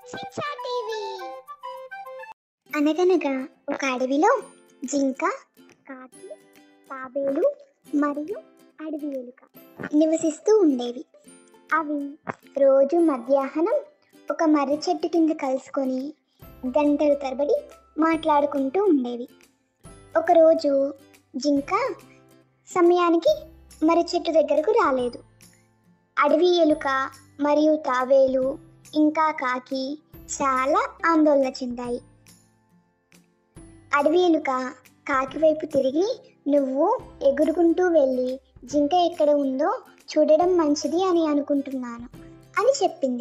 శిక్షా టీవీ అనగనగా ఒక అడవిలో జింక కాకి తాబేలు మరియు అడవి ఎలుక నివసిస్తూ ఉండేవి అవి రోజు మధ్యాహ్నం ఒక మర్రి చెట్టు కింద కలుసుకొని గంటల తరబడి మాట్లాడుకుంటూ ఉండేవి ఒకరోజు జింక సమయానికి మర్రి చెట్టు దగ్గరకు రాలేదు అడవి ఎలుక మరియు తాబేలు ఇంకా కాకి చాలా ఆందోళన చెందాయి అడవి ఎలుక కాకి వైపు తిరిగి నువ్వు ఎగురుకుంటూ వెళ్ళి జింక ఎక్కడ ఉందో చూడడం మంచిది అని అనుకుంటున్నాను అని చెప్పింది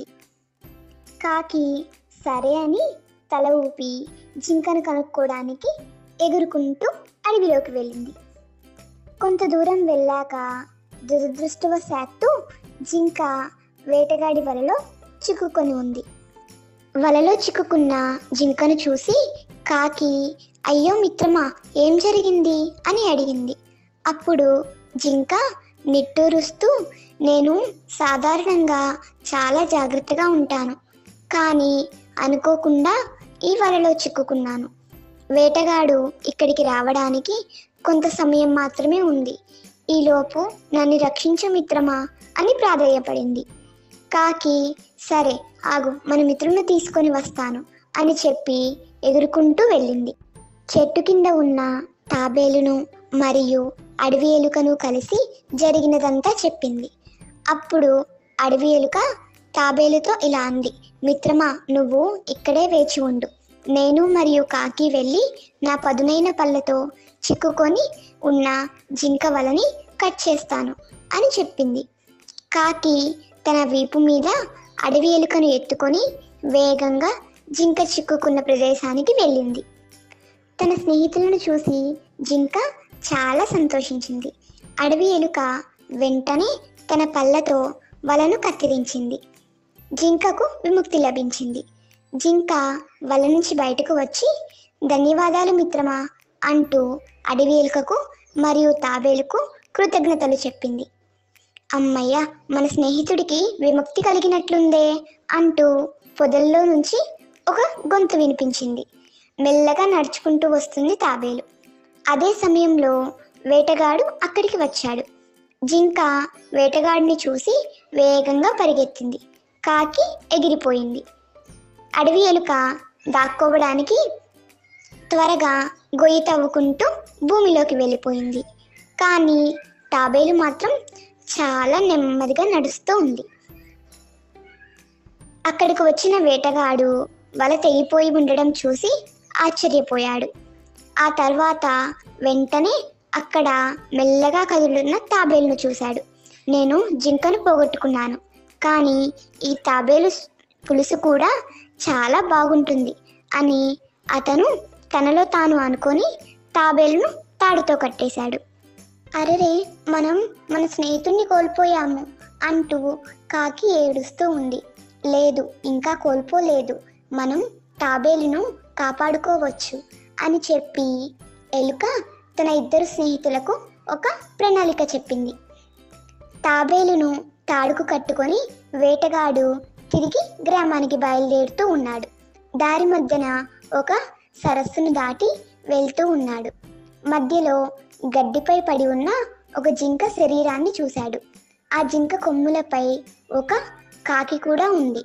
కాకి సరే అని తల ఊపి జింకను కనుక్కోవడానికి ఎగురుకుంటూ అడవిలోకి వెళ్ళింది కొంత దూరం వెళ్ళాక దురదృష్టవశాత్తు జింక వేటగాడి వలలో చిక్కుకొని ఉంది వలలో చిక్కుకున్న జింకను చూసి కాకి అయ్యో మిత్రమా ఏం జరిగింది అని అడిగింది అప్పుడు జింక నిట్టూరుస్తూ నేను సాధారణంగా చాలా జాగ్రత్తగా ఉంటాను కానీ అనుకోకుండా ఈ వలలో చిక్కుకున్నాను వేటగాడు ఇక్కడికి రావడానికి కొంత సమయం మాత్రమే ఉంది ఈలోపు నన్ను రక్షించు మిత్రమా అని ప్రాధేయపడింది కాకి సరే ఆగు మన మిత్రులను తీసుకొని వస్తాను అని చెప్పి ఎగురుకుంటూ వెళ్ళింది చెట్టు కింద ఉన్న తాబేలును మరియు అడవి ఎలుకను కలిసి జరిగినదంతా చెప్పింది అప్పుడు అడవి ఎలుక తాబేలుతో ఇలా అంది మిత్రమా నువ్వు ఇక్కడే వేచి ఉండు నేను మరియు కాకి వెళ్ళి నా పదునైన పళ్ళతో చిక్కుకొని ఉన్న జింక వలని కట్ చేస్తాను అని చెప్పింది కాకి తన వీపు మీద అడవి ఎలుకను ఎత్తుకొని వేగంగా జింక చిక్కుకున్న ప్రదేశానికి వెళ్ళింది తన స్నేహితులను చూసి జింక చాలా సంతోషించింది అడవి ఎలుక వెంటనే తన పళ్ళతో వలను కత్తిరించింది జింకకు విముక్తి లభించింది జింక వల నుంచి బయటకు వచ్చి ధన్యవాదాలు మిత్రమా అంటూ అడవి ఎలుకకు మరియు తాబేలుకు కృతజ్ఞతలు చెప్పింది అమ్మయ్య మన స్నేహితుడికి విముక్తి కలిగినట్లుందే అంటూ పొదల్లో నుంచి ఒక గొంతు వినిపించింది మెల్లగా నడుచుకుంటూ వస్తుంది తాబేలు అదే సమయంలో వేటగాడు అక్కడికి వచ్చాడు జింక వేటగాడిని చూసి వేగంగా పరిగెత్తింది కాకి ఎగిరిపోయింది అడవి ఎలుక దాక్కోవడానికి త్వరగా గొయ్యి తవ్వుకుంటూ భూమిలోకి వెళ్ళిపోయింది కానీ తాబేలు మాత్రం చాలా నెమ్మదిగా నడుస్తూ ఉంది అక్కడికి వచ్చిన వేటగాడు వల తెగిపోయి ఉండడం చూసి ఆశ్చర్యపోయాడు ఆ తర్వాత వెంటనే అక్కడ మెల్లగా కదులున్న తాబేలును చూశాడు నేను జింకను పోగొట్టుకున్నాను కానీ ఈ తాబేలు స్- పులుసు కూడా చాలా బాగుంటుంది అని అతను తనలో తాను అనుకొని తాబేలును తాడుతో కట్టేశాడు అరెరే మనం మన స్నేహితుణ్ణి కోల్పోయాము అంటూ కాకి ఏడుస్తూ ఉంది లేదు ఇంకా కోల్పోలేదు మనం తాబేలును కాపాడుకోవచ్చు అని చెప్పి ఎలుక తన ఇద్దరు స్నేహితులకు ఒక ప్రణాళిక చెప్పింది తాబేలును తాడుకు కట్టుకొని వేటగాడు తిరిగి గ్రామానికి బయలుదేరుతూ ఉన్నాడు దారి మధ్యన ఒక సరస్సును దాటి వెళ్తూ ఉన్నాడు మధ్యలో గడ్డిపై పడి ఉన్న ఒక జింక శరీరాన్ని చూశాడు ఆ జింక కొమ్ములపై ఒక కాకి కూడా ఉంది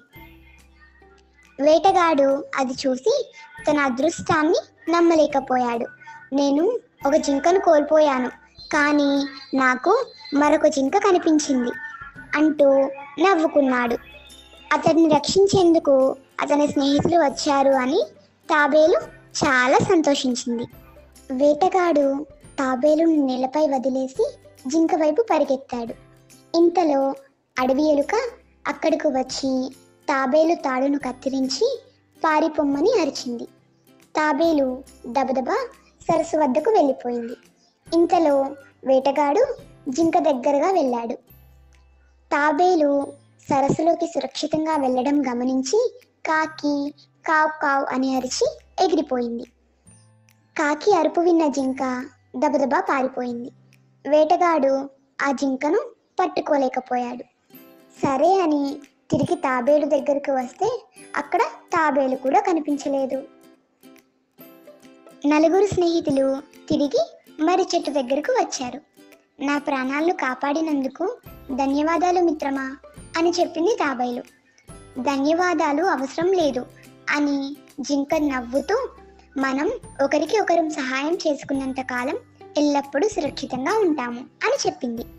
వేటగాడు అది చూసి తన అదృష్టాన్ని నమ్మలేకపోయాడు నేను ఒక జింకను కోల్పోయాను కానీ నాకు మరొక జింక కనిపించింది అంటూ నవ్వుకున్నాడు అతడిని రక్షించేందుకు అతని స్నేహితులు వచ్చారు అని తాబేలు చాలా సంతోషించింది వేటగాడు తాబేలును నేలపై వదిలేసి జింక వైపు పరిగెత్తాడు ఇంతలో అడవి ఎలుక అక్కడికి వచ్చి తాబేలు తాడును కత్తిరించి పారిపోమ్మని అరిచింది తాబేలు దబదబా సరస్సు వద్దకు వెళ్ళిపోయింది ఇంతలో వేటగాడు జింక దగ్గరగా వెళ్ళాడు తాబేలు సరస్సులోకి సురక్షితంగా వెళ్ళడం గమనించి కాకి కావ్ కావ్ అని అరిచి ఎగిరిపోయింది కాకి అరుపు విన్న జింక దబదబా పారిపోయింది వేటగాడు ఆ జింకను పట్టుకోలేకపోయాడు సరే అని తిరిగి తాబేలు దగ్గరికి వస్తే అక్కడ తాబేలు కూడా కనిపించలేదు నలుగురు స్నేహితులు తిరిగి మరి చెట్టు దగ్గరకు వచ్చారు నా ప్రాణాలను కాపాడినందుకు ధన్యవాదాలు మిత్రమా అని చెప్పింది తాబేలు ధన్యవాదాలు అవసరం లేదు అని జింక నవ్వుతూ మనం ఒకరికి ఒకరం సహాయం చేసుకున్నంత కాలం ఎల్లప్పుడూ సురక్షితంగా ఉంటాము అని చెప్పింది